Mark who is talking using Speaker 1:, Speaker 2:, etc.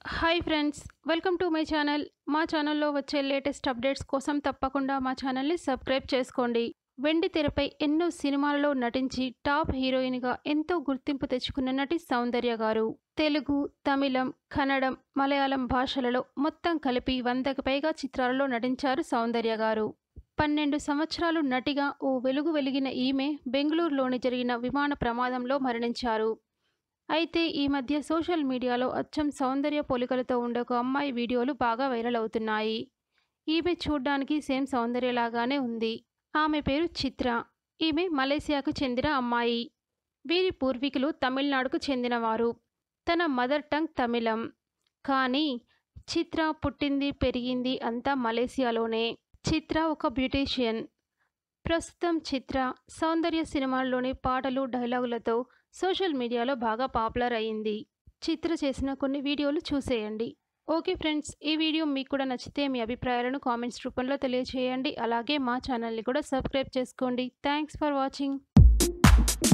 Speaker 1: hi friends welcome to my channel మా ఛానల్లో వచ్చే లేటెస్ట్ అప్డేట్స్ కోసం తప్పకుండా మా ఛానల్ని సబ్స్క్రైబ్ చేసుకోండి వెండి తెరపై ఎన్నో సినిమాలలో నటించి టాప్ హీరోయిన్గా ఎంతో గుర్తింపు తెచ్చుకున్న నటి సౌందర్య గారు తెలుగు తమిళం కన్నడం మలయాళం భాషలలో మొత్తం కలిపి వందకు పైగా చిత్రాలలో నటించారు సౌందర్య గారు పన్నెండు సంవత్సరాలు నటిగా ఓ వెలుగు వెలిగిన ఈమె బెంగళూరులోని జరిగిన విమాన ప్రమాదంలో మరణించారు అయితే ఈ మధ్య సోషల్ మీడియాలో అచ్చం సౌందర్య పోలికలతో ఉండే ఒక అమ్మాయి వీడియోలు బాగా వైరల్ అవుతున్నాయి ఈమె చూడ్డానికి సేమ్ సౌందర్యలాగానే ఉంది ఆమె పేరు చిత్ర ఈమె మలేసియాకు చెందిన అమ్మాయి వీరి పూర్వీకులు తమిళనాడుకు చెందినవారు తన మదర్ టంగ్ తమిళం కానీ చిత్ర పుట్టింది పెరిగింది అంతా మలేసియాలోనే చిత్ర ఒక బ్యూటీషియన్ ప్రస్తుతం చిత్ర సౌందర్య సినిమాల్లోని పాటలు డైలాగులతో సోషల్ మీడియాలో బాగా పాపులర్ అయ్యింది చిత్ర చేసిన కొన్ని వీడియోలు చూసేయండి ఓకే ఫ్రెండ్స్ ఈ వీడియో మీకు కూడా నచ్చితే మీ అభిప్రాయాలను కామెంట్స్ రూపంలో తెలియజేయండి అలాగే మా ఛానల్ని కూడా సబ్స్క్రైబ్ చేసుకోండి థ్యాంక్స్ ఫర్ వాచింగ్